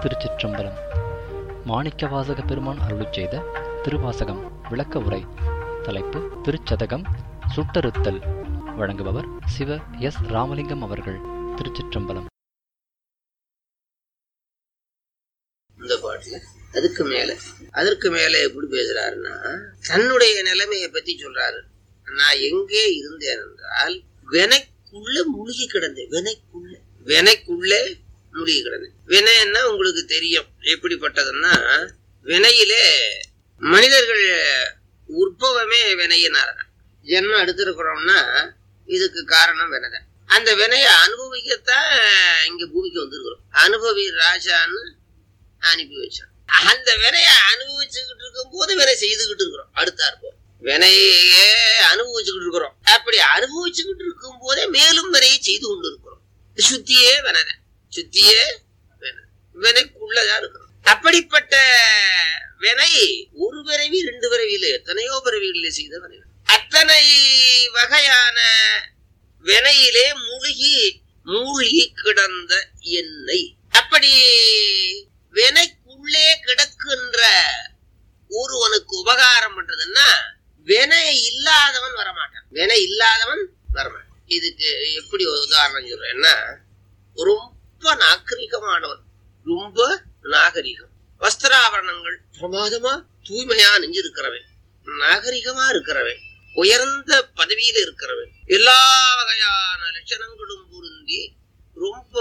திருச்சிற்றம்பலம் மாணிக்கவாசக பெருமான் அருளிச் செய்த திருவாசகம் விளக்க உரை தலைப்பு திருச்சதகம் சுட்டறுத்தல் வழங்குபவர் சிவ எஸ் ராமலிங்கம் அவர்கள் திருச்சிற்றம்பலம் இந்த பாட்டுல அதுக்கு மேல அதற்கு மேல எப்படி பேசுறாருன்னா தன்னுடைய நிலைமையை பத்தி சொல்றாரு நான் எங்கே இருந்தேன் என்றால் வினைக்குள்ள மூழ்கி கிடந்தேன் வினைக்குள்ள வினைக்குள்ளே மூழ்கி கிடந்தேன் வினைன்னா உங்களுக்கு தெரியும் எப்படிப்பட்டதுன்னா வினையிலே மனிதர்கள் உற்பவமே வினையினார் ஜென்மம் எடுத்திருக்கிறோம்னா இதுக்கு காரணம் வினைதான் அந்த வினையை அனுபவிக்கத்தான் இங்க பூமிக்கு வந்திருக்கிறோம் அனுபவி ராஜான்னு அனுப்பி வச்சான் அந்த வினைய அனுபவிச்சுக்கிட்டு இருக்கும் போது வினை செய்துகிட்டு இருக்கிறோம் அடுத்தா இருப்போம் வினையே அனுபவிச்சுக்கிட்டு இருக்கிறோம் அப்படி அனுபவிச்சுக்கிட்டு இருக்கும் போதே மேலும் வினையை செய்து கொண்டு இருக்கிறோம் சுத்தியே வினை சுத்தியே வினை வினைக்குள்ளதான் இருக்கிறோம் அப்படிப்பட்ட வினை ஒரு பிறவி ரெண்டு பிறவியில எத்தனையோ பிறவிகளிலே செய்த வினை அத்தனை வகையான வினையிலே மூழ்கி மூழ்கி கிடந்த எண்ணெய் அப்படி வினைக்குள்ளே கிடக்கின்ற ஒருவனுக்கு உபகாரம் பண்றதுன்னா வினை இல்லாதவன் வரமாட்டான் வினை இல்லாதவன் வரமாட்டான் இதுக்கு எப்படி ஒரு உதாரணம் சொல்றேன்னா ரொம்ப நாகரிகமானவன் ரொம்ப நாகரிகம் வஸ்திராபரணங்கள் பிரமாதமா தூய்மையா நெஞ்சிருக்கிறவன் நாகரிகமா இருக்கிறவன் உயர்ந்த பதவியில இருக்கிறவன் எல்லா வகையான லட்சணங்களும் பொருந்தி ரொம்ப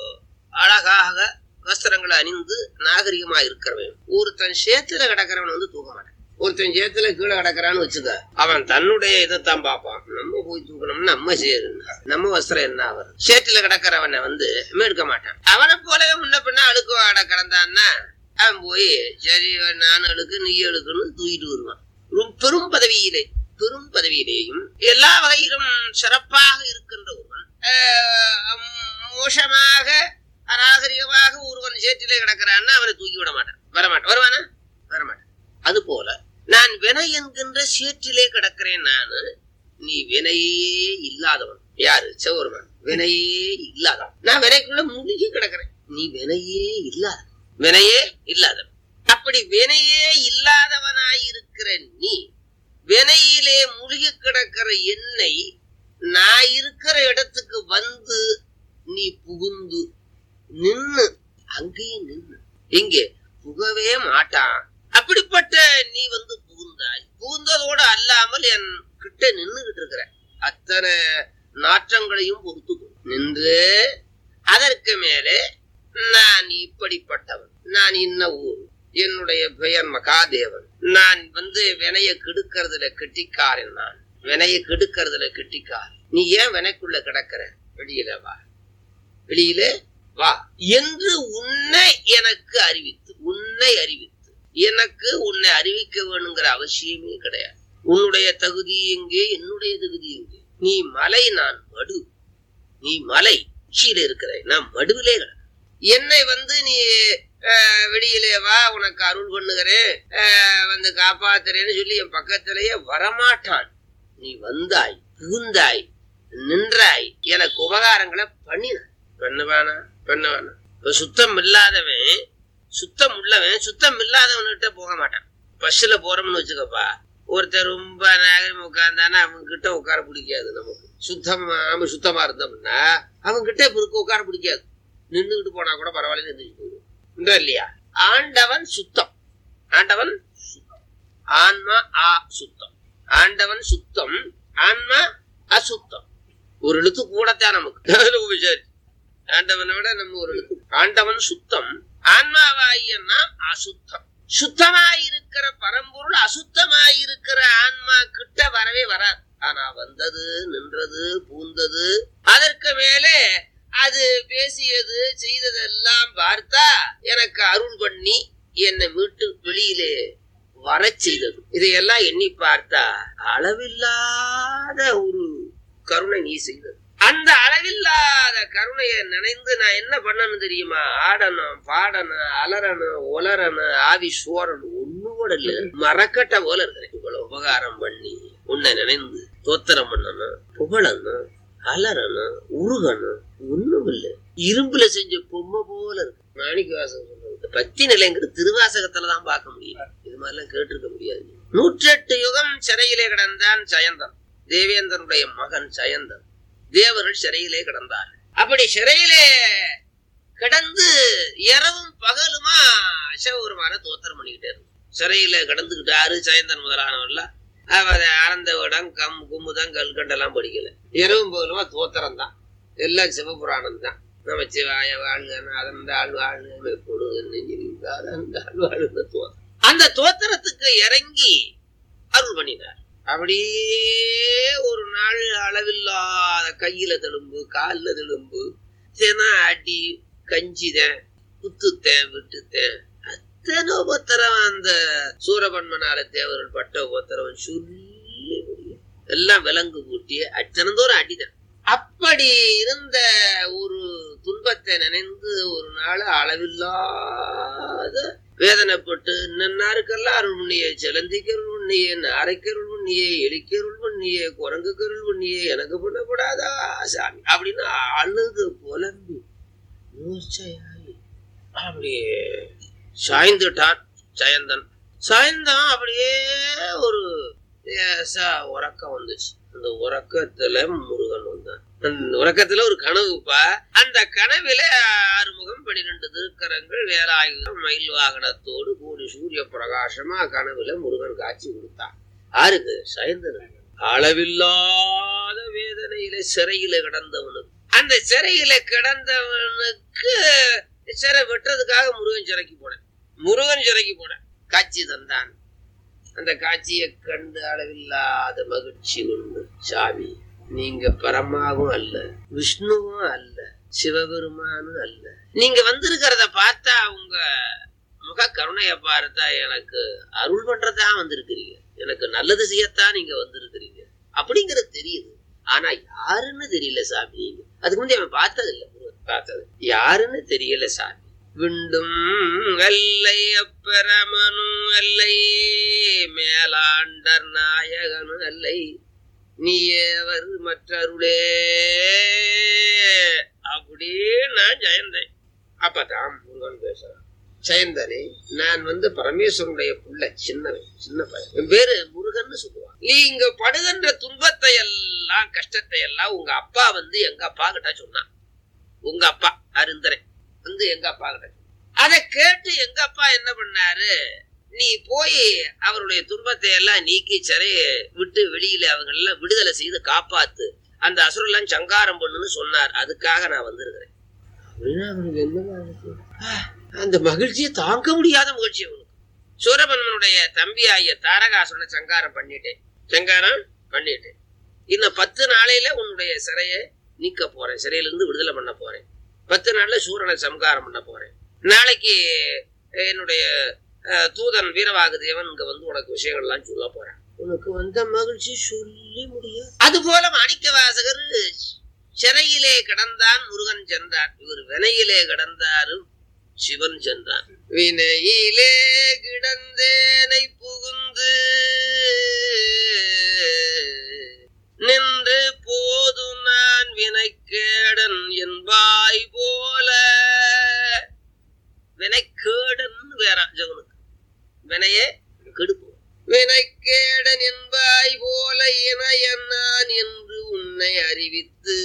அழகாக வஸ்திரங்களை அணிந்து நாகரிகமா இருக்கிறவன் ஒருத்தன் சேத்துல கிடக்கிறவன் வந்து தூக்க மாட்டான் ஒருத்தன் சேத்துல கீழே கிடக்கிறான்னு வச்சுக்க அவன் தன்னுடைய இதைத்தான் பார்ப்பான் நம்ம போய் தூக்கணும்னு நம்ம சேரு நம்ம வஸ்திரம் என்ன ஆகும் சேத்துல கிடக்கிறவனை வந்து எடுக்க மாட்டான் அவனை போலவே முன்ன பின்ன அழுக்கு வாட கிடந்தான்னா அவன் போய் சரி நான் அழுக்கு நீ அழுக்குன்னு தூக்கிட்டு வருவான் ரொம்ப பெரும் பதவியிலே பெரும் பதவியிலேயும் எல்லா வகையிலும் சிறப்பாக இருக்கின்ற ஒருவன் ஆஹ் மோசமாக அநாகரிகமாக ஒருவன் சேற்றிலே கிடக்கிறான்னா அவனை தூக்கி விட மாட்டான் வரமாட்டான் வருவானா வரமாட்டான் அது போல நான் வினை என்கின்ற சேற்றிலே கிடக்கிறேன் நானு நீ வினையே இல்லாதவன் யாரு சிவருமன் வினையே இல்லாதவன் நான் வினைக்குள்ள மூழ்கி கிடக்கிறேன் நீ வினையே இல்லாத வினையே இல்லாதவன் அப்படி வினையே இல்லாதவனாய் இருக்கிற நீ வினையிலே மூழ்கி கிடக்கிற என்னை நான் இருக்கிற இடத்துக்கு வந்து நீ புகுந்து நின்னு அங்கேயே நின்னு எங்கே புகவே மாட்டான் அப்படிப்பட்ட நீ வந்து புகுந்தாய் புகுந்ததோடு அல்லாமல் என் கிட்ட நின்னுகிட்டு இருக்கிற அத்தனை நாற்றங்களையும் பொறுத்து நின்று அதற்கு மேலே நான் இப்படிப்பட்டவன் நான் இன்ன ஊர் என்னுடைய பெயர் மகாதேவன் நான் வந்து வினைய கெடுக்கிறதுல கெட்டிக்காரன் நான் வினைய கெடுக்கிறதுல கெட்டிக்கார் நீ ஏன் வினைக்குள்ள கிடக்கிற வெளியில வா வெளியிலே வா என்று உன்னை எனக்கு அறிவித்து உன்னை அறிவித்து எனக்கு உன்னை அறிவிக்க வேணுங்கிற அவசியமே கிடையாது உன்னுடைய தகுதி எங்கே என்னுடைய தகுதி எங்கே நீ மலை நான் மடு நீ மலை உச்சியில இருக்கிற நான் மடுவிலே கிடக்கிறேன் என்னை வந்து நீ வெளியிலே வா உனக்கு அருள் பண்ணுகிறேன் வந்து காப்பாத்துறேன்னு சொல்லி என் பக்கத்திலேயே வரமாட்டான் நீ வந்தாய் புகுந்தாய் நின்றாய் எனக்கு உபகாரங்களை பண்ணினாய் பண்ணுவானா பண்ணுவானா இப்ப சுத்தம் இல்லாதவன் சுத்தம் உள்ளவன் சுத்தம் இல்லாதவன்கிட்ட போக மாட்டான் பஸ்ல போறோம்னு வச்சுக்கப்பா ஒருத்தர் ரொம்ப நேரம் உட்கார்ந்தானா அவங்க கிட்ட உட்கார பிடிக்காது நமக்கு சுத்தமா நம்ம சுத்தமா இருந்தோம்னா அவங்க கிட்ட இப்ப உட்கார பிடிக்காது நின்றுகிட்டு போனா கூட பரவாயில்ல நின்று போயிடும் இல்லையா ஆண்டவன் சுத்தம் ஆண்டவன் சுத்தம் ஆன்மா ஆ சுத்தம் ஆண்டவன் சுத்தம் ஆன்மா அசுத்தம் ஒரு எழுத்து கூடத்தான் நமக்கு உபசாரி ஆண்டவனை விட நம்ம ஒரு எழுத்து ஆண்டவன் சுத்தம் ஆன்மாவாயியன்னா அசுத்தம் சுத்தமாயிருக்கிற பரம்பொருள் அசுத்தமாயிருக்கிற ஆன்மா கிட்ட வரவே வராது ஆனா வந்தது நின்றது பூந்தது அதற்கு மேலே அது பேசியது செய்ததெல்லாம் பார்த்தா எனக்கு அருள் பண்ணி என்னை மீட்டு வெளியிலே வர செய்தது இதையெல்லாம் எண்ணி பார்த்தா அளவில்லாத ஒரு கருணை நீ செய்தது அந்த அளவில்லாத கருணையை நினைந்து நான் என்ன பண்ணணும் தெரியுமா ஆடணும் பாடணும் அலறணும் உலரணும் ஆவி சோரணும் ஒண்ணு கூட இல்ல மரக்கட்ட போல இருக்கிறேன் இவ்வளவு உபகாரம் பண்ணி உன்னை நினைந்து தோத்திரம் பண்ணணும் புகழணும் அலறணும் உருகணும் ஒண்ணும் இல்ல இரும்புல செஞ்ச பொம்மை போல இருக்கு மாணிக்க வாசன் சொல்றது பக்தி நிலைங்கிறது திருவாசகத்துல தான் பார்க்க முடியும் இது மாதிரிலாம் கேட்டிருக்க முடியாது நூற்றெட்டு யுகம் சிறையிலே கிடந்தான் ஜயந்தன் தேவேந்திரனுடைய மகன் ஜயந்தன் தேவர்கள் சிறையிலே கிடந்தார் அப்படி சிறையிலே கிடந்து இரவும் பகலுமா சிவபெருமான தோத்திரம் பண்ணிக்கிட்டே இருக்கும் சிறையில கிடந்துகிட்டாரு ஜெயந்தன் முதலானவர்லாம் அவர் ஆனந்த விடம் கம் குமுதம் கல்கண்டெல்லாம் படிக்கல இரவும் பகலுமா தோத்திரம் தான் எல்லாம் சிவபுராணம் தான் நம்ம சிவாய வாழ்க நாதன் ஆள் வாழ்க பொழுது அந்த ஆள் வாழ்க தோத்திரம் அந்த தோத்திரத்துக்கு இறங்கி அருள் பண்ணினார் அப்படியே ஒரு நாள் அளவில்லாத கையில தெலும்பு கால்ல தெலும்பு தினம் அடி கஞ்சிதேன் குத்துத்தேன் விட்டுத்தேன் அத்தனை உபத்திரம் அந்த சூரபன்மனால தேவர்கள் பட்ட உபத்திரம் சொல்லி முடியும் எல்லாம் விலங்கு கூட்டி அத்தனந்தோறும் அடிதான் அப்படி இருந்த ஒரு துன்பத்தை நினைந்து ஒரு நாள் அளவில்லாத வேதனைப்பட்டு நன்னாருக்கெல்லாம் அருள் பண்ணியே செலந்திக்கருள் பண்ணியே நாரைக்கருள் பண்ணியே எலிக்கருள் பண்ணியே குரங்குக்கருள் பண்ணியே எனக்கு பண்ணப்படாதா சாமி அப்படின்னு அழுது புலம்பி மூர்ச்சையாகி அப்படியே சாய்ந்துட்டான் ஜெயந்தன் சாய்ந்தான் அப்படியே ஒரு லேசா உறக்கம் வந்துச்சு அந்த உறக்கத்துல முருகன் வந்தான் அந்த உறக்கத்துல ஒரு கனவுப்பா அந்த கனவில ஆறுமுகம் பன்னிரெண்டு திருக்கரங்கள் வேலாயுதம் மயில் வாகனத்தோடு கூடி சூரிய பிரகாசமா கனவுல முருகன் காட்சி கொடுத்தான் ஆருக்கு சயந்தன் அளவில்லாத வேதனையில சிறையில கிடந்தவனுக்கு அந்த சிறையில கிடந்தவனுக்கு சிறை வெட்டுறதுக்காக முருகன் சிறைக்கு போனேன் முருகன் சிறைக்கு போனேன் காட்சி தந்தான் அந்த காட்சியை கண்டு அளவில்லாத மகிழ்ச்சி உண்டு சாமி நீங்க பரமாவும் அல்ல விஷ்ணுவும் அல்ல சிவபெருமானும் அல்ல நீங்க வந்திருக்கிறத பார்த்தா உங்க முக கருணைய பார்த்தா எனக்கு அருள் பண்றதா வந்திருக்கிறீங்க எனக்கு நல்லது செய்யத்தான் நீங்க வந்திருக்கிறீங்க அப்படிங்கறது தெரியுது ஆனா யாருன்னு தெரியல சாமி நீங்க அதுக்கு முந்தைய அவன் பார்த்தது இல்ல முருகன் பார்த்தது யாருன்னு தெரியல சாமி விண்டும் அல்லை அப்பரமனும் அல்லை மேலாண்டர் நாயகனும் அல்லை நீயேவர் மற்றருளே அப்படியே நான் ஜெயந்தேன் அப்பதான் முருகன் பேசுறான் ஜெயந்தனே நான் வந்து பரமேஸ்வரனுடைய புள்ள சின்னவன் சின்ன பையன் என் பேரு முருகன் சொல்லுவான் நீ இங்க படுகின்ற துன்பத்தை எல்லாம் கஷ்டத்தை எல்லாம் உங்க அப்பா வந்து எங்க அப்பா கிட்ட சொன்னான் உங்க அப்பா அருந்தரன் வந்து எங்க அப்பா கிட்ட அதை கேட்டு எங்க அப்பா என்ன பண்ணாரு நீ போய் அவருடைய துன்பத்தை எல்லாம் நீக்கி சிறைய விட்டு வெளியில அவங்க எல்லாம் விடுதலை செய்து காப்பாத்து அந்த அசுரெல்லாம் சங்காரம் பண்ணுன்னு சொன்னார் அதுக்காக நான் வந்திருக்கிறேன் அப்படின்னா அவனுக்கு என்னவா இருக்கு? ஆஹ், அந்த மகிழ்ச்சியை தாங்க முடியாத மகிழ்ச்சி அவனுக்கு சூரபன்மனுடைய தம்பி ஆகிய தாரகாசுரனை சங்காரம் பண்ணிட்டேன் சங்காரம் பண்ணிட்டேன் இன்னும் பத்து நாளையில உன்னுடைய சிறையை நீக்க போறேன் சிறையிலிருந்து விடுதலை பண்ண போறேன் பத்து நாள்ல சூரனை சம்காரம் பண்ண போறேன் நாளைக்கு என்னுடைய அஹ், தூதன் வீரவாகு தேவன் இங்க வந்து உனக்கு விஷயங்கள்லாம் சொல்ல போறேன் உனக்கு வந்த மகிழ்ச்சி சொல்லி முடியும் அது போல மாணிக்க வாசகர் சிறையிலே கிடந்தான் முருகன் சென்றார் இவர் வினையிலே கிடந்தாரு சிவன் சென்றான் வினையிலே கிடந்தேனை புகுந்து நின்று போது நான் வினைக்கேடன் என்பாய் போல வினைக்கேடன் வேற ஜவனுக்கு வினையே கெடுப்போம் வினைக்கேடன் என்பாய் போல இணைய நான் என்று உன்னை அறிவித்து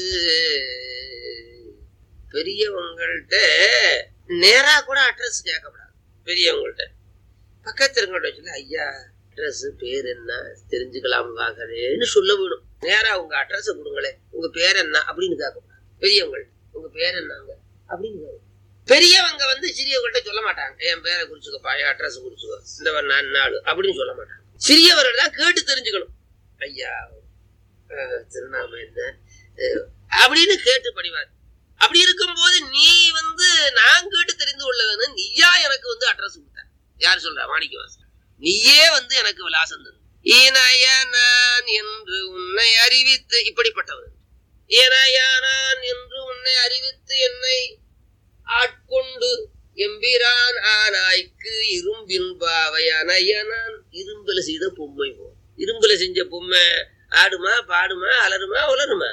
பெரியவங்கள்ட்ட நேரா கூட அட்ரஸ் கேட்கக்கூடாது பெரியவங்கள்ட்ட பக்கத்து இருக்கவங்கள்ட்ட சொல்லி ஐயா அட்ரஸ் பேர் என்ன தெரிஞ்சுக்கலாம் வாங்கறேன்னு சொல்ல வேணும் நேரா உங்க அட்ரஸ் கொடுங்களேன் உங்க பேர் என்ன அப்படின்னு கேட்கக்கூடாது பெரியவங்கள்ட்ட உங்க பேர் என்னங்க அப்படின்னு கேட்கணும். பெரியவங்க வந்து சிறியவங்கள்ட்ட சொல்ல மாட்டாங்க என் பேரை குறிச்சுக்கப்பா என் அட்ரஸ் குறிச்சுக்கோ இந்த நான் நாடு அப்படின்னு சொல்ல மாட்டாங்க சிறியவர்கள் தான் கேட்டு தெரிஞ்சுக்கணும் ஐயா அஹ், திருநாமம் என்ன அஹ், அப்படின்னு கேட்டு படிவார் அப்படி இருக்கும்போது நீ வந்து நான் கேட்டு தெரிந்து கொள்ள வேணும் நீயா எனக்கு வந்து அட்ரஸ் கொடுத்த யார் சொல்றா மாணிக்கவாசன் நீயே வந்து எனக்கு விலாசம் தந்து இணைய நான் என்று உன்னை அறிவித்து இப்படிப்பட்டவர் இணையா நான் என்று உன்னை அறிவித்து என்னை ஆட்கொண்டு எம்பிரான் ஆனாய்க்கு இரும்பின் பாவை அணையனான் இரும்புல செய்த பொம்மை போ இரும்புல செஞ்ச பொம்மை ஆடுமா பாடுமா அலருமா உலருமா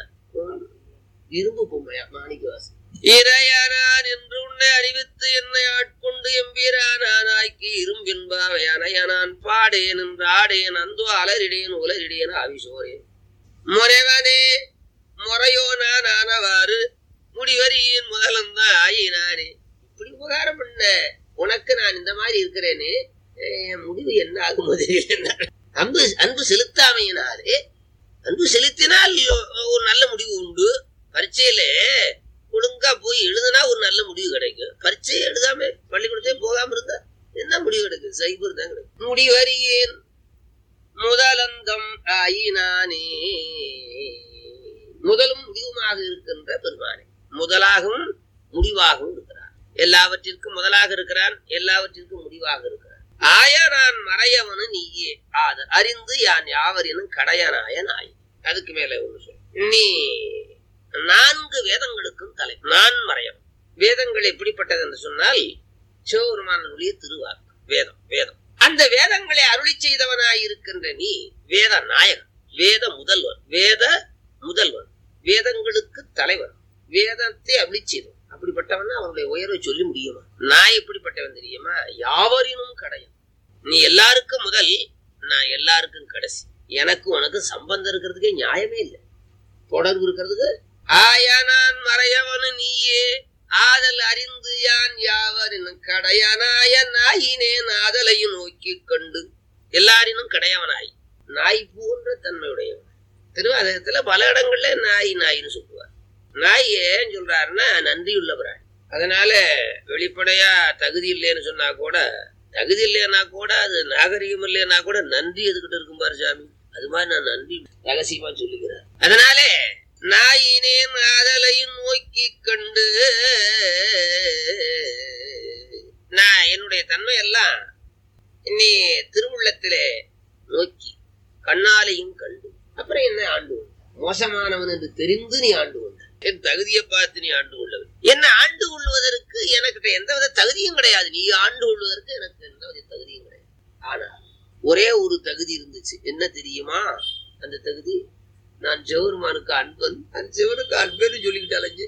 இரும்பு பொம்மையா மாணிக்கவாசன் இறையனான் என்று உன்னை அறிவித்து என்னை ஆட்கொண்டு எம்பி ஆடேன் என்று ஆடேன் அந்தோ அலரிடேன் உலரிடேன் ஆவிசோரேன் முறைவனே முறையோ நான் ஆனவாறு முடிவரியின் முதலந்தான் ஆயினானே இப்படி உபகாரம் பண்ண உனக்கு நான் இந்த மாதிரி இருக்கிறேனே என் முடிவு என்ன ஆகுமோ தெரியல அன்பு அன்பு செலுத்தாமையினாலே அன்பு செலுத்தினால் ஒரு நல்ல முடிவு உண்டு பரீட்சையில ஒழுங்கா போய் எழுதுனா ஒரு நல்ல முடிவு கிடைக்கும் பரீட்சையை எழுதாம பள்ளிக்கூடத்தையே போகாம இருந்தா என்ன முடிவு கிடைக்கும் சைபர் தான் கிடைக்கும் முடிவறியேன் முதலந்தம் ஆயினானே முதலும் முடிவுமாக இருக்கின்ற பெருமானே முதலாகவும் முடிவாகவும் இருக்கிறார் எல்லாவற்றிற்கும் முதலாக இருக்கிறான் எல்லாவற்றிற்கும் முடிவாக இருக்கிறான் ஆய நான் மறையவனு நீயே ஆது அறிந்து யான் யாவரினும் கடையனாய நாய் அதுக்கு மேல ஒண்ணு சொல் நீ நான்கு வேதங்களுக்கும் தலை நான் மறையவன் வேதங்கள் எப்படிப்பட்டது என்று சொன்னால் சிவபெருமானுடைய திருவாக்கு வேதம் வேதம் அந்த வேதங்களை அருளி செய்தவனாய் இருக்கின்ற நீ வேத நாயகன் வேத முதல்வன் வேத முதல்வன் வேதங்களுக்கு தலைவன் வேதத்தை அருளி செய்தவன் அப்படிப்பட்டவன் அவனுடைய உயர்வை சொல்லி முடியுமா நான் எப்படிப்பட்டவன் தெரியுமா யாவரினும் கடையன் நீ எல்லாருக்கும் முதல் நான் எல்லாருக்கும் கடைசி எனக்கு உனக்கு சம்பந்தம் இருக்கிறதுக்கே நியாயமே இல்லை தொடர்பு இருக்கிறதுக்கு ஆயா நான் மறையவனு நீயே ஆதல் அறிந்து யான் யாவரினும் கடையனாய நாயினேன் ஆதலையும் நோக்கி கண்டு எல்லாரினும் கடையவனாய் நாய் போன்ற தன்மையுடையவன் திருவாதகத்துல பல இடங்கள்ல நாய் நாயின்னு சொல்லுவார் நாய் ஏன் சொல்றாருன்னா நன்றி உள்ளவராய் அதனால வெளிப்படையா தகுதி இல்லைன்னு சொன்னா கூட தகுதி இல்லைன்னா கூட அது நாகரிகம் இல்லைன்னா கூட நன்றி எதுக்கிட்ட இருக்கும் பாரு சாமி அது மாதிரி நான் நன்றி ரகசியமா சொல்லுகிறேன் அதனாலே நாயினேன் ஆதலையும் நோக்கி கண்டு நான் என்னுடைய தன்மை எல்லாம் நீ திருவுள்ளத்திலே நோக்கி கண்ணாலையும் கண்டு அப்புறம் என்ன ஆண்டு கொண்ட? மோசமானவன் என்று தெரிந்து நீ ஆண்டு கொண்ட என் தகுதியை பார்த்து நீ ஆண்டு கொள்ளவில்லை என்ன ஆண்டு கொள்வதற்கு எனக்கு எந்தவித தகுதியும் கிடையாது நீ ஆண்டு கொள்வதற்கு எனக்கு எந்தவித தகுதியும் கிடையாது ஆனா ஒரே ஒரு தகுதி இருந்துச்சு என்ன தெரியுமா அந்த தகுதி நான் ஜெவருமானுக்கு அன்பன் அந்த ஜெவருக்கு அன்பேன்னு சொல்லிக்கிட்டு அலைஞ்சு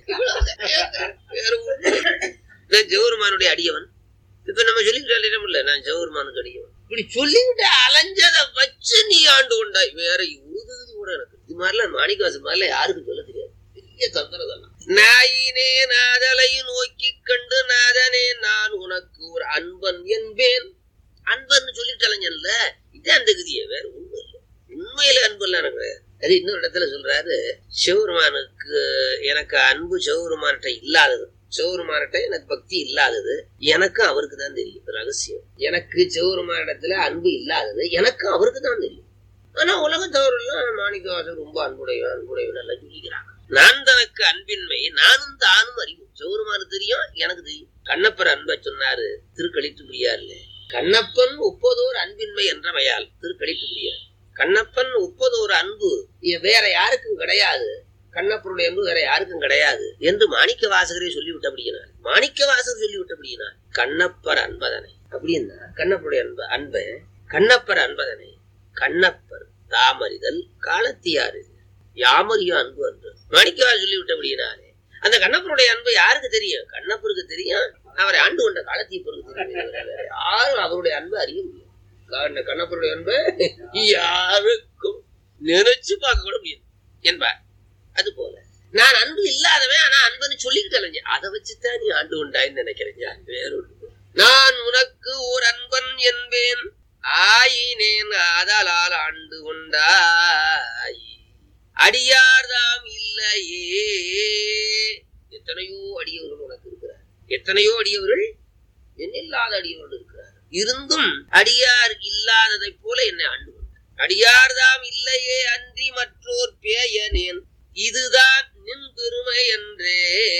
வேற ஒண்ணும் இல்ல. நான் ஜெவருமானுடைய அடியவன் இப்ப நம்ம சொல்லிக்கிட்டு அலையிடமில்ல நான் ஜெவருமானுக்கு அடியவன் இப்படி சொல்லிக்கிட்டு அலைஞ்சதை வச்சு நீ ஆண்டு கொண்டாய் வேற ஒரு தகுதி கூட எனக்கு இது மாதிரிலாம் மாணிக்கவாசல் மாதிரிலாம் யாருக்கும் சொல்ல தெரியாது பெரிய தந்திரதெல்லாம் நாயினே நாதலையும் நோக்கி கண்டு நாதனே நான் உனக்கு ஒரு அன்பன் என்பேன் அன்பன்னு சொல்லிட்டு அலைஞ்சன்ல இதான் தகுதியே வேற ஒண்ணும் இல்லை உண்மையில அன்பெல்லாம் எனக்கு கிடையாது. அது இன்னொரு இடத்துல சொல்றாரு சிவபெருமானுக்கு எனக்கு அன்பு சிவபெருமான்கிட்ட இல்லாதது சிவபெருமான்கிட்ட எனக்கு பக்தி இல்லாதது எனக்கும் அவருக்கு தான் தெரியும் ரகசியம் எனக்கு சிவபெருமானிடத்துல அன்பு இல்லாதது எனக்கும் அவருக்கு தான் தெரியும் ஆனா உலகத்தவரெல்லாம் மாணிக்கவாசர் ரொம்ப அன்புடையவன் அன்புடையவன் எல்லாம் சொல்லிக்கிறாங்க நான் தனக்கு அன்பின்மை நானும் தானும் அறிவும் சிவபெருமானு தெரியும் எனக்கு தெரியும் கண்ணப்பர் அன்பை சொன்னாரு திருக்களித்து முடியாதுல்ல கண்ணப்பன் ஒப்பதோர் அன்பின்மை என்றமையால் திருக்களித்து முடியாது கண்ணப்பன் ஒப்பதோர் அன்பு இ- வேற யாருக்கும் கிடையாது கண்ணப்பனுடைய அன்பு வேற யாருக்கும் கிடையாது என்று மாணிக்க வாசகரே சொல்லிவிட்டபடியினார் மாணிக்க வாசகர் சொல்லிவிட்டபடியினார் கண்ணப்பர் அன்பதனை அப்படின்னா கண்ணப்பருடைய அன்ப அன்பை கண்ணப்பர் அன்பதனை கண்ணப்பர் தாமறிதல் காலத்தியாறு யாமறியும் அன்பு அன்று மாணிக்கவாசர் சொல்லிவிட்டபடியினாரே அந்த கண்ணப்பருடைய அன்பு யாருக்கு தெரியும் கண்ணப்பருக்கு தெரியும் அவரை ஆண்டு கொண்ட காலத்தீப்பருக்கு தெரியும் வேற யாரும் அவருடைய அன்பை அறிய முடியும் கண்ண- கண்ணப்பருடைய அன்பை யாருக்கும் நினைச்சு பார்க்க கூட முடியாது என்பார் அது போல நான் அன்பு இல்லாதவன் ஆனா அன்புன்னு சொல்லிக்கிட்டு அலைஞ்சேன் அதை வச்சுதான் நீ ஆண்டு கொண்டாயின்னு நினைக்கிறேன் வேற ஒண்ணு நான் உனக்கு ஒரு அன்பன் என்பேன் ஆயினேன் ஆதலால் ஆண்டு கொண்டாய் அடியார்தாம் இல்லையே எத்தனையோ அடியவர்கள் உனக்கு இருக்கிறார் எத்தனையோ அடியவர்கள் எண்ணில்லாத அடியவர்கள் இருக்கிறார் இருந்தும் அடியார் இல்லாததைப் போல என்னை ஆண்டு கொண்டார் அடியார்தாம் இல்லையே அன்றி மற்றோர் பேயனேன் இதுதான் நின் பெருமை என்றே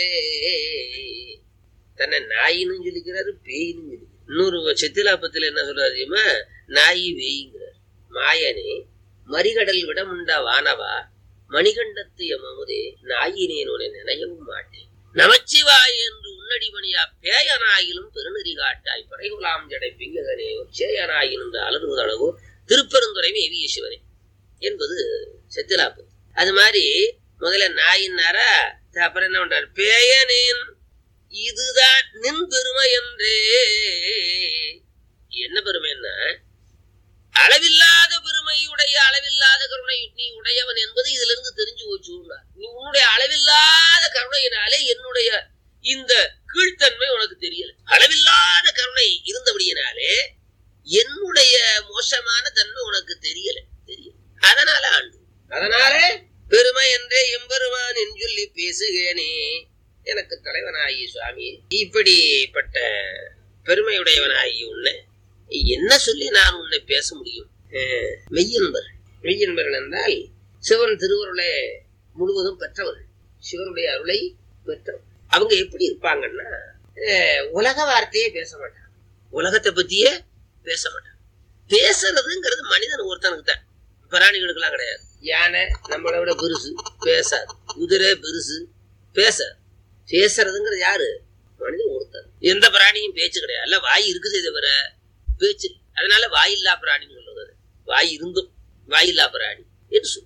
தன்னை நாயின்னு சொல்லிக்கிறாரு பேயின்னு சொல்லிக்கிறார் இன்னொரு சித்திலாப்பத்துல என்ன சொல்றாரு தெரியுமா நாயி வேய்ங்கிறார் மாயனே மறிகடல் விடமுண்டா வானவா மணிகண்டத்து எமமுதே நாயினேன் உன்னை நினையவும் மாட்டேன் நமச்சிவாய் என்று உன்னடிமணியா பேயனாயிலும் பெருநெறி காட்டாய் பறைகுலாம் ஜடை பிங்ககனே சேயனாயிலும் அலறுவதளவோ திருப்பெருந்துறை மேவிய சிவனே என்பது செத்திலாப்பு அது மாதிரி முதல்ல நாயின்னாரா அப்புறம் என்ன பண்றாரு பேயனேன் இதுதான் நின் பெருமை என்றே என்ன பெருமைன்னா அளவில்லாத பெருமையுடைய அளவில்லாத கருணை நீ உடையவன் என்பது இதுல இருந்து தெரிஞ்சு போச்சு நீ உன்னுடைய அளவில்லாத கருணையினாலே என்னுடைய இந்த கீழ்த்தன்மை உனக்கு தெரியல அளவில்லாத கருணை இருந்தபடியினாலே என்னுடைய மோசமான தன்மை உனக்கு தெரியல தெரியல அதனால ஆண்டு அதனால பெருமை என்றே எம்பெருமான் என்று சொல்லி பேசுகேனே எனக்கு தலைவனாகி சுவாமி இப்படிப்பட்ட பெருமையுடையவனாகி உன்னை என்ன சொல்லி நான் உன்னை பேச முடியும் அஹ், மெய்யன்பர் மெய்யன்பர்கள் என்றால் சிவன் திருவருளை முழுவதும் பெற்றவர்கள் சிவனுடைய அருளை பெற்றவர் அவங்க எப்படி இருப்பாங்கன்னா அஹ், உலக வார்த்தையே பேச மாட்டாங்க உலகத்தை பத்தியே பேச மாட்டாங்க பேசுறதுங்கிறது மனிதன் ஒருத்தனுக்கு தான் பிராணிகளுக்கெல்லாம் கிடையாது யானை நம்மளை விட பெருசு பேசாது குதிரை பெருசு பேசாது பேசுறதுங்கிறது யாரு மனிதன் ஒருத்தன் எந்த பிராணியும் பேச்சு கிடையாது அல்ல வாய் இருக்குதே தவிர பேச்சு இல்லை. அதனால வாயில்லா பிராணின்னு சொல்லுவது வாய் இருந்தும் வாயில்லா பிராணி என்று சொல்லு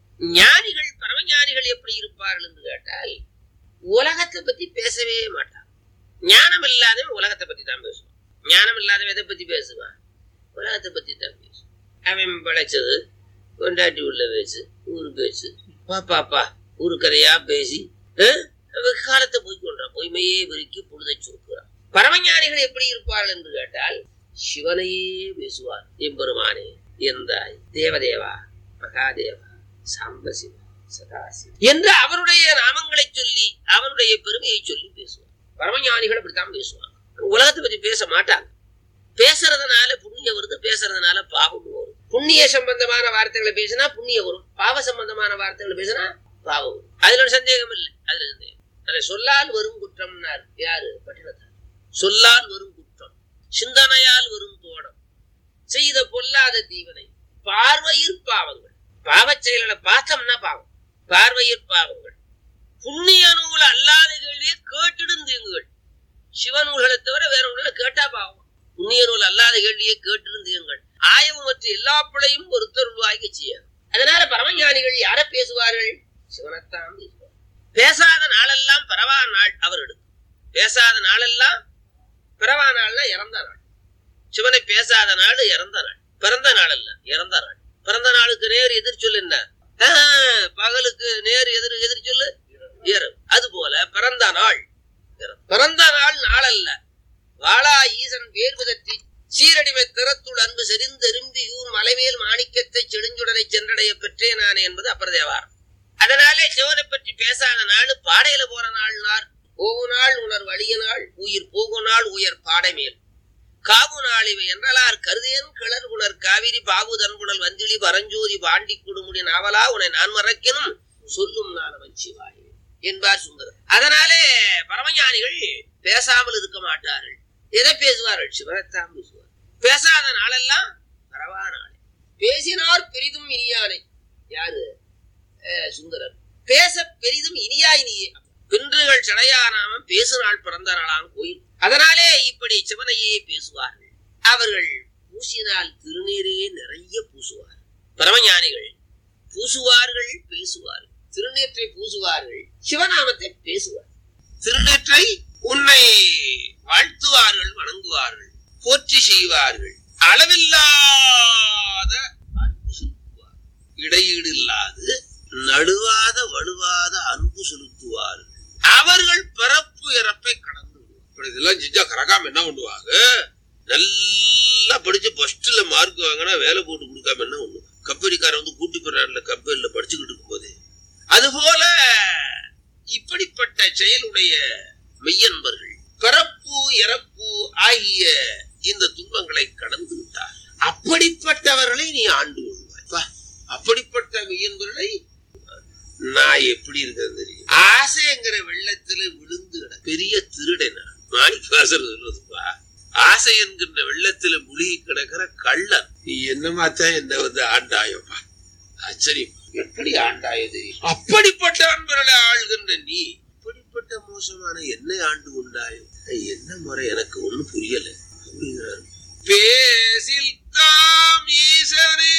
ஞானிகள் பரமஞானிகள் எப்படி இருப்பார்கள் என்று கேட்டால் உலகத்தை பத்தி பேசவே மாட்டான் ஞானம் இல்லாதவன் உலகத்தை பத்தி தான் பேசுவான் ஞானம் இல்லாதவன் எதை பத்தி பேசுவான் உலகத்தை பத்தி தான் பேசுவான் அவன் பிழைச்சது கொண்டாட்டி உள்ள பேசு ஊரு பேசு பாப்பாப்பா ஊரு கதையா பேசி அஹ், அவன் காலத்தை போய் கொண்டான் பொய்மையே வெறுக்கி பொழுதை சுருக்குறான் பரமஞானிகள் எப்படி இருப்பார்கள் என்று கேட்டால் சிவனையே பேசுவார் எம்பெருமானே எந்தாய் தேவதேவா மகாதேவா சாம்பசிவா சதாசிவா என்று அவருடைய நாமங்களை சொல்லி அவனுடைய பெருமையை சொல்லி பேசுவார் பரமஞானிகள் அப்படித்தான் பேசுவாங்க உலகத்தை பத்தி பேச மாட்டாங்க பேசுறதுனால புண்ணியம் வருது பேசுறதுனால பாவமும் வரும் புண்ணிய சம்பந்தமான வார்த்தைகளை பேசினா புண்ணியம் வரும் பாவ சம்பந்தமான வார்த்தைகளை பேசினா பாவம் வரும் அதுல ஒரு சந்தேகம் இல்லை அதுல சந்தேகம் அதை சொல்லால் வரும் குற்றம்னார் யாரு பட்டினத்தார் சொல்லால் வரும் குற்றம் சிந்தனையால் வரும் தோடம் செய்த பொல்லாத தீவனை பார்வையிற் பாவங்கள் பாவச் செயல்களை பார்த்தோம்னா பாவம் பார்வையிற் பாவங்கள் புண்ணிய நூல் அல்லாத கேள்வியை கேட்டிடும் தீங்குகள் சிவநூல்களை தவிர வேற நூல்களை கேட்டா பாவம் புண்ணிய நூல் அல்லாத கேள்வியை கேட்டிடும் தீங்குகள் ஆயவும் மற்ற எல்லா பிழையும் பொறுத்தருள்வாய்க்கு செய்யாது அதனால பரமஞானிகள் யார பேசுவார்கள் சிவனைத்தான் பேசுவார் பேசாத நாளெல்லாம் பரவா நாள் அவர் எடுக்கும் பேசாத நாளெல்லாம் பிறவா நாள்னா இறந்த நாள் சிவனை பேசாத நாள் இறந்த நாள் பிறந்த நாள் அல்ல இறந்த நாள் பிறந்த நாளுக்கு நேர் எதிர் சொல்லு என்ன ஆஹ், பகலுக்கு நேர் எதிர் எதிர் சொல்லு இரவு அது போல பிறந்த நாள் இரவு. பிறந்த நாள் நாள் அல்ல வாழா ஈசன் வேர்வதத்தி சீரடிமை திறத்துள் அன்பு செறிந்தெரும்பி ஊர் மலைமேல் மாணிக்கத்தை செடுஞ்சுடரை சென்றடைய பெற்றேன் நான் என்பது அப்பர் தேவாரம் அதனாலே சிவனை பற்றி பேசாத நாள் பாடையில போற நாள் நாள் போகு நாள் உணர் வழிய நாள் உயிர் போகு நாள் உயர் பாடைமேல் காவு நாள் இவை என்றலார் கருதேன் கிளர் உணர் காவிரி பாவு தன்புணல் வந்திழி பரஞ்சோதி பாண்டி குடுமுடி நாவலா உன்னை நான் மறக்கணும் சொல்லும் நாளவன் சிவாய் என்பார் சுந்தரர் அதனாலே பரமஞானிகள் பேசாமல் இருக்க மாட்டார்கள் எதை பேசுவார்கள் சிவனைத்தான் பேசுவார் பேசாத நாளெல்லாம் பரவா நாளே பேசினார் பெரிதும் இனியானை யாரு அஹ், சுந்தரர் பேச பெரிதும் இனியா இனியே பின்றுகள் சடையானாமம் பேசுநாள் பிறந்த நாளாம் கோயில் அதனாலே இப்படி சிவனையே பேசுவார்கள் அவர்கள் பூசினால் திருநீரே நிறைய பூசுவார் பரமஞானிகள் பூசுவார்கள் பேசுவார்கள் திருநீற்றை பூசுவார்கள் சிவநாமத்தை பேசுவார் திருநீற்றை உன்னை வாழ்த்துவார்கள் வணங்குவார்கள் போற்றி செய்வார்கள் அளவில்லாத அன்பு செலுத்துவார் இடையீடு இல்லாது நடுவாத வலுவாத அன்பு செலுத்துவார்கள் அவர்கள் பிறப்பு இறப்பை கடந்து விடுவார்கள். இப்படி இதெல்லாம் செஞ்சா கரகாம என்ன பண்ணுவாங்க நல்லா படிச்சு ஃபர்ஸ்ட்ல மார்க் வாங்கினா வேலை போட்டு கொடுக்காம என்ன ஒண்ணு கம்பெனிக்காரன் வந்து கூட்டி போறான்ல கம்பெனில படிச்சுக்கிட்டு இருக்கும்போது அதுபோல இப்படிப்பட்ட செயலுடைய மெய்யன்பர்கள் பிறப்பு இறப்பு ஆகிய இந்த துன்பங்களை கடந்து விட்டார் அப்படிப்பட்டவர்களை நீ ஆண்டு கொள்வாய் பா, அப்படிப்பட்ட மெய்யன்பர்களை நான் எப்படி இருக்கிறது தெரியும் ஆசைங்கிற வெள்ளத்துல விழுந்து கிடக்கு. பெரிய திருடன் நான். மாணிக்கவாசர் சொல்றதுப்பா ஆசை என்கின்ற வெள்ளத்துல முழுகி கிடக்கிற கள்ளன் நீ என்னமா தான் என்ன வந்து ஆண்டாயப்பா ஆச்சரியம் எப்படி ஆண்டாய தெரியும் அப்படிப்பட்ட அன்பர்களை ஆள்கின்ற நீ இப்படிப்பட்ட மோசமான என்னை ஆண்டு கொண்டாயோ என்ன முறை எனக்கு ஒண்ணும் புரியல அப்படிங்கிறாரு பேசில் தாம் ஈசனே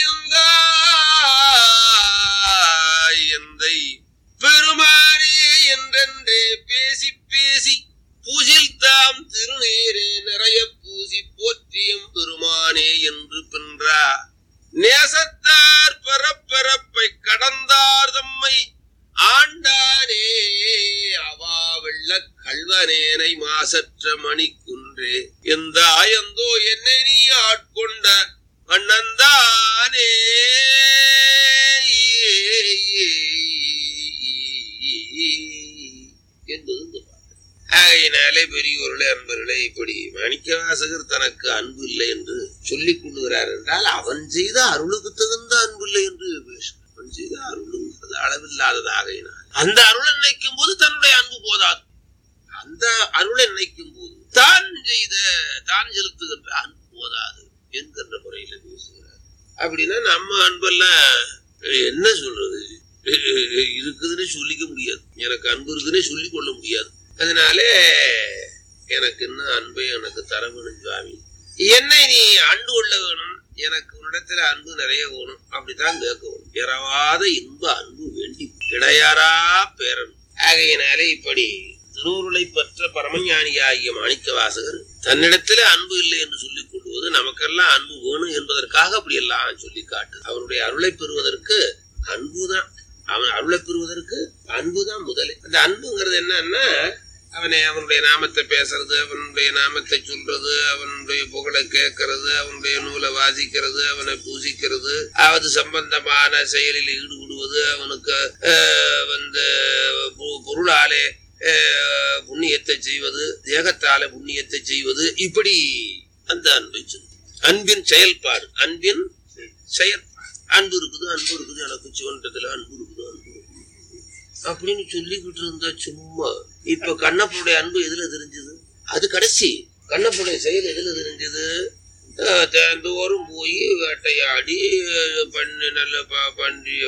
எந்தாய் எந்தை பெருமானே என்றென்றே பேசி பேசி பூசில் தாம் திருநீரே நிறைய பூசி போற்றியும் பெருமானே என்று பின்றார் மணிக்குன்றே எந்த ஆயந்தோ என்னை நீ ஆட்கொண்ட அண்ணந்தானே என்பது இந்த பாட்டு. ஆகையினாலே பெரியோர்களே அன்பர்களே இப்படி மாணிக்கவாசகர் தனக்கு அன்பு இல்லை என்று சொல்லிக் கொள்ளுகிறார் என்றால் அவன் செய்த அருளுக்கு தகுந்த அன்பு இல்லை என்று பேசுகிறார் அவன் செய்த அருளுங்கிறது அளவில்லாததாகையினால் அந்த அருளை நினைக்கும் போது தன்னுடைய அன்பு போதாது அந்த அருளை நினைக்கும் போது தான் செய்த தான் செலுத்துகின்ற அன்பு போதாது என்கின்ற முறையில பேசுகிறார் அப்படின்னா நம்ம அன்பெல்லாம் என்ன சொல்றது இருக்குதுன்னே சொல்லிக்க முடியாது எனக்கு அன்பு இருக்குன்னே சொல்லிக் கொள்ள முடியாது அதனாலே எனக்கு இன்னும் அன்பை எனக்கு தர வேணும் சுவாமி என்னை நீ அன்பு கொள்ள வேணும் எனக்கு உன்னிடத்துல அன்பு நிறைய வேணும் அப்படித்தான் கேட்க வேணும் பிறவாத இன்ப அன்பு வேண்டி இடையாரா பேரன் ஆகையினாலே இப்படி திருவுருளை பெற்ற பரமஞானியாகிய மாணிக்க வாசகர் தன்னிடத்துல அன்பு இல்லை என்று சொல்லிக் கொள்வது நமக்கெல்லாம் அன்பு வேணும் என்பதற்காக அப்படி எல்லாம் சொல்லி காட்டு அவருடைய அருளை பெறுவதற்கு அன்புதான் அவன் அருளை பெறுவதற்கு அன்புதான் முதலே அந்த அன்புங்கிறது என்னன்னா அவனை அவனுடைய நாமத்தை பேசுறது அவனுடைய நாமத்தை சொல்றது அவனுடைய புகழை கேட்கறது அவனுடைய நூலை வாசிக்கிறது அவனை பூசிக்கிறது அது சம்பந்தமான செயலில் ஈடுபடுவது அவனுக்கு ஆஹ், வந்து பொ- பொருளாலே ஆஹ், புண்ணியத்தை செய்வது தேகத்தால புண்ணியத்தை செய்வது இப்படி அந்த அன்பை சொல்லு. அன்பின் செயல்பாடு அன்பின் செயல்பாடு அன்பு இருக்குது அன்பு இருக்குது எனக்கு சிவன்றதுல அன்பு இருக்குது அன்பு இருக்குது அப்படின்னு சொல்லிக்கிட்டு இருந்தா சும்மா இப்ப கண்ணப்பனுடைய அன்பு எதுல தெரிஞ்சது அது கடைசி கண்ணப்பனுடைய செயல் எதுல தெரிஞ்சது அஹ் தினந்தோறும் போய் வேட்டையாடி அஹ் பண்ணி நல்ல ப- பன்றி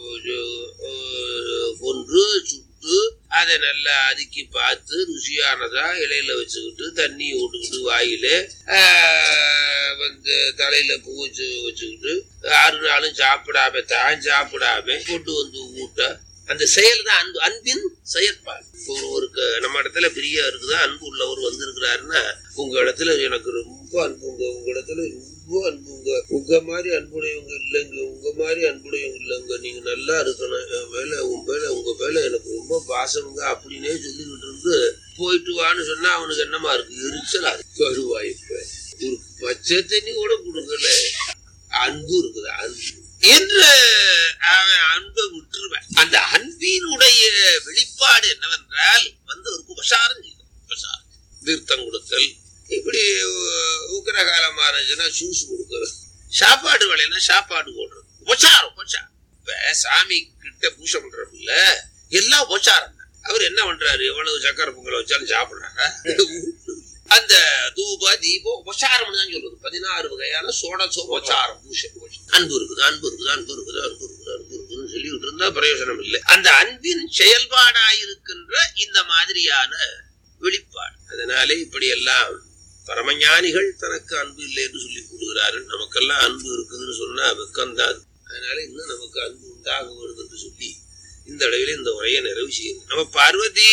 அஹ், கொன்று சுட்டு அதை நல்லா அதுக்கி பார்த்து ருசியானதா இலையில வச்சுக்கிட்டு தண்ணி விட்டுக்கிட்டு வாயில ஆஹ், வந்து தலையில பூ வச்சு வச்சுக்கிட்டு ஆறு நாளும் சாப்பிடாம தான் சாப்பிடாம கொண்டு வந்து ஊட்ட அந்த செயல் தான் அன்பு அன்பின் செயற்பாடு ஒருவருக்கு நம்ம இடத்துல பிரியா இருக்குதா அன்பு உள்ளவர் வந்திருக்கிறாருன்னா உங்க இடத்துல எனக்கு ரொம்ப அன்புங்க உங்க இடத்துல ரொம்ப அன்புங்க உங்க மாதிரி அன்புடையவங்க இல்லைங்க உங்க மாதிரி அன்புடையவங்க இல்லைங்க நீங்க நல்லா இருக்கணும் என் மேல உங்க மேல உங்க மேல எனக்கு ரொம்ப பாசமுங்க அப்படின்னே சொல்லிக்கிட்டு இருந்து போயிட்டு வான்னு சொன்னா அவனுக்கு என்னமா இருக்கு எரிச்சலா இருக்கு கருவாய்ப்பு ஒரு பச்சை தண்ணி கூட கொடுக்கல அன்பு இருக்குது அன்பு என்று அவன் அன்பை விட்டுருவேன் அந்த அன்பினுடைய வெளிப்பாடு என்னவென்றால் வந்து ஒரு உபசாரம் செய்யும் உபசாரம் தீர்த்தம் கொடுத்தல் இப்படி உ- உக்கிர காலமா இருந்துச்சுன்னா ஜூஸ் கொடுக்கறது சாப்பாடு வேலைன்னா சாப்பாடு போடுறது உபசாரம் உபசாரம் இப்ப சாமி கிட்ட பூஜை பண்றோம்ல எல்லாம் உபசாரம் தான் அவர் என்ன பண்றாரு எவ்வளவு சக்கரை பொங்கலை வச்சாலும் சாப்பிடுறாரா அந்த தூப தீபம் உபசாரம் தான் சொல்றது பதினாறு வகையான சோடசோ உபசாரம் பூஷை பூஷை. அன்பு இருக்குது அன்பு இருக்குது அன்பு இருக்குது அன்பு இருக்குது அன்பு இருக்குதுன்னு சொல்லிட்டு இருந்தா பிரயோஜனம் இல்லை அந்த அன்பின் செயல்பாடாயிருக்கின்ற இந்த மாதிரியான வெளிப்பாடு அதனாலே இப்படி எல்லாம் பரமஞானிகள் தனக்கு அன்பு இல்லை என்று சொல்லி கூடுகிறார்கள் நமக்கெல்லாம் அன்பு இருக்குதுன்னு சொன்னா வெக்கம்தான் அதனால இன்னும் நமக்கு அன்பு உண்டாக வேண்டும் என்று சொல்லி இந்த அளவில் இந்த உரையை நிறைவு செய்யுது நம்ம பார்வதி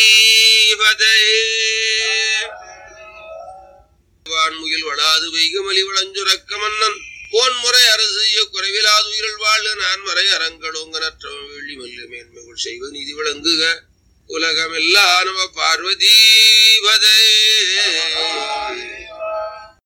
வான்முகில் வளாது வைகமலி வளஞ்சுரக்க மன்னன் போன்முறை அரசிய குறைவிலாது உயிரல் வாழ் நான் மறை அரங்களோங்க நற்றவன் வெள்ளி மல்ல மேன்மைகள் செய்வ நீதி விளங்குக உலகமெல்லாம் நம பார்வதி